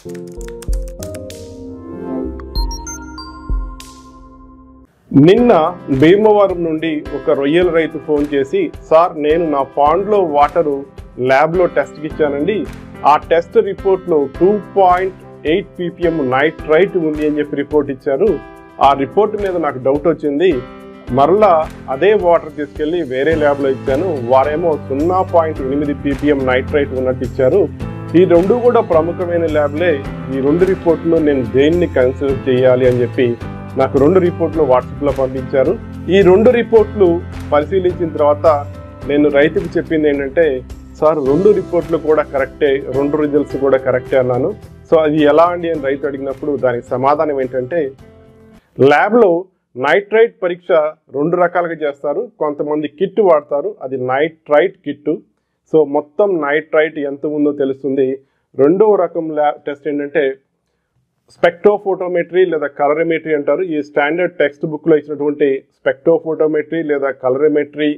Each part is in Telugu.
నిన్న భీమవరం నుండి ఒక రొయ్యల రైతు ఫోన్ చేసి సార్ నేను నా పాండ్లో వాటరు ల్యాబ్లో టెస్ట్కి ఇచ్చానండి ఆ టెస్ట్ రిపోర్ట్లో two point eight ppm nitrite ఉంది అని చెప్పి రిపోర్ట్ ఇచ్చారు ఆ రిపోర్ట్ మీద నాకు డౌట్ వచ్చింది మరలా అదే వాటర్ తీసుకెళ్లి వేరే ల్యాబ్లో ఇచ్చాను వారేమో సున్నా పాయింట్ ఎనిమిది పీపీఎం నైట్రైట్ ఉన్నట్టు ఇచ్చారు ఈ రెండు కూడా ప్రముఖమైన ల్యాబ్లే ఈ రెండు రిపోర్ట్లు నేను దేన్ని కన్సిడర్ చేయాలి అని చెప్పి నాకు రెండు రిపోర్ట్లు వాట్సాప్లో పంపించారు ఈ రెండు రిపోర్ట్లు పరిశీలించిన తర్వాత నేను రైతుకు చెప్పింది ఏంటంటే సార్ రెండు రిపోర్ట్లు కూడా కరెక్టే రెండు రిజల్ట్స్ కూడా కరెక్టే అన్నాను సో అది ఎలా అండి అని రైతు అడిగినప్పుడు దానికి సమాధానం ఏంటంటే ల్యాబ్లో నైట్రైట్ పరీక్ష రెండు రకాలుగా చేస్తారు కొంతమంది కిట్ వాడతారు అది నైట్రైట్ కిట్ సో మొత్తం నైట్రైట్ ఎంత ఉందో తెలుస్తుంది రెండవ రకం ల్యాబ్ టెస్ట్ ఏంటంటే స్పెక్టోఫోటోమెట్రీ లేదా కలరిమెట్రీ అంటారు ఈ స్టాండర్డ్ టెక్స్ట్ బుక్లో ఇచ్చినటువంటి స్పెక్టోఫోటోమెట్రీ లేదా కలరిమెట్రీ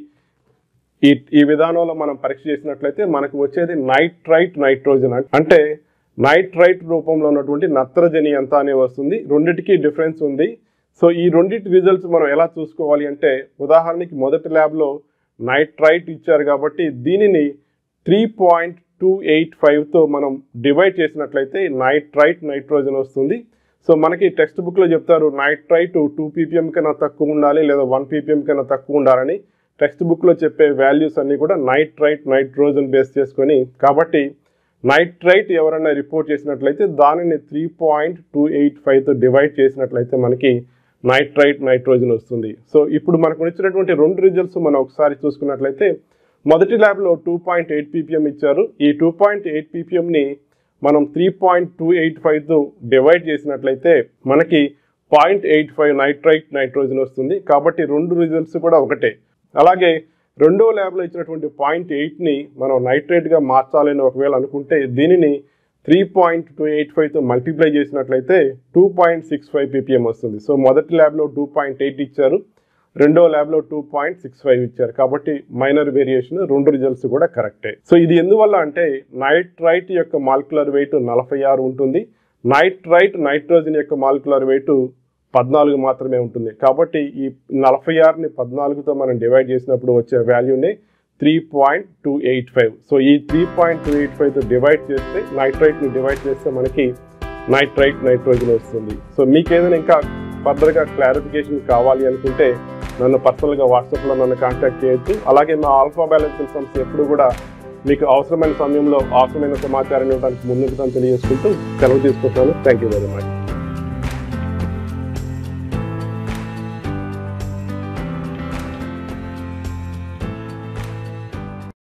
ఈ ఈ విధానంలో మనం పరీక్ష చేసినట్లయితే మనకు వచ్చేది నైట్రైట్ నైట్రోజన్ అం- అంటే నైట్రైట్ రూపంలో ఉన్నటువంటి నత్రజని ఎంత అనే వస్తుంది రెండిటికి డిఫరెన్స్ ఉంది సో ఈ రెండింటి రిజల్ట్స్ మనం ఎలా చూసుకోవాలి అంటే ఉదాహరణకి మొదటి ల్యాబ్లో నైట్రైట్ ఇచ్చారు కాబట్టి దీనిని త్రీ పాయింట్ టూ ఎయిట్ ఫైవ్తో మనం డివైడ్ చేసినట్లయితే నైట్రైట్ నైట్రోజన్ వస్తుంది సో మనకి టెక్స్ట్ బుక్లో చెప్తారు నైట్రైట్ టూ పీపీఎం కన్నా తక్కువ ఉండాలి లేదా వన్ పీపీఎం కన్నా తక్కువ ఉండాలని టెక్స్ట్ బుక్లో చెప్పే వాల్యూస్ అన్నీ కూడా నైట్రైట్ నైట్రోజన్ బేస్ చేసుకొని కాబట్టి నైట్రైట్ ఎవరైనా రిపోర్ట్ చేసినట్లయితే దానిని త్రీ పాయింట్ టూ ఎయిట్ ఫైవ్తో డివైడ్ చేసినట్లయితే మనకి నైట్రైట్ నైట్రోజన్ వస్తుంది సో ఇప్పుడు మనకు ఇచ్చినటువంటి రెండు రిజల్ట్స్ మనం ఒకసారి చూసుకున్నట్లయితే మొదటి ల్యాబ్లో టూ పాయింట్ ఎయిట్ పీపీఎం ఇచ్చారు ఈ టూ పాయింట్ ఎయిట్ పీపీఎంని మనం త్రీ పాయింట్ టూ ఎయిట్ ఫైవ్తో డివైడ్ చేసినట్లయితే మనకి point eight five nitrite nitrogen వస్తుంది కాబట్టి రెండు రిజల్ట్స్ కూడా ఒకటే అలాగే రెండో ల్యాబ్లో ఇచ్చినటువంటి పాయింట్ ఎయిట్ని మనం నైట్రేట్గా మార్చాలని ఒకవేళ అనుకుంటే దీనిని త్రీ పాయింట్ టూ ఎయిట్ ఫైవ్తో మల్టిప్లై చేసినట్లయితే two point six five ppm వస్తుంది సో మొదటి ల్యాబ్లో టూ పాయింట్ ఎయిట్ ఇచ్చారు రెండో ల్యాబ్లో టూ పాయింట్ సిక్స్ ఫైవ్ ఇచ్చారు కాబట్టి మైనర్ వేరియేషన్ రెండు రిజల్ట్స్ కూడా కరెక్టే సో ఇది ఎందువల్ల అంటే నైట్రైట్ యొక్క మాలిక్యులర్ వెయిట్ నలభై ఆరు ఉంటుంది నైట్రైట్ నైట్రోజన్ యొక్క మాలిక్యులర్ వెయిట్ పద్నాలుగు మాత్రమే ఉంటుంది కాబట్టి ఈ నలభై ఆరుని పద్నాలుగుతో మనం డివైడ్ చేసినప్పుడు వచ్చే వాల్యూని three point two eight five so ఈ త్రీ పాయింట్ టూ ఎయిట్ ఫైవ్తో డివైడ్ చేస్తే నైట్రైట్ని డివైడ్ చేస్తే మనకి నైట్రైట్ నైట్రోజన్ వస్తుంది సో మీకు ఏదైనా ఇంకా ఫర్దర్గా క్లారిఫికేషన్ కావాలి అనుకుంటే నన్ను పర్సనల్గా వాట్సాప్లో నన్ను కాంటాక్ట్ చేయొచ్చు అలాగే మా ఆల్ఫా బ్యాలెన్స్ సంస్థ ఎప్పుడు కూడా మీకు అవసరమైన సమయంలో అవసరమైన సమాచారం ఇవ్వడానికి ముందుకు తెలియజేసుకుంటూ సెలవు తీసుకుంటాను థ్యాంక్ యూ వెరీ మచ్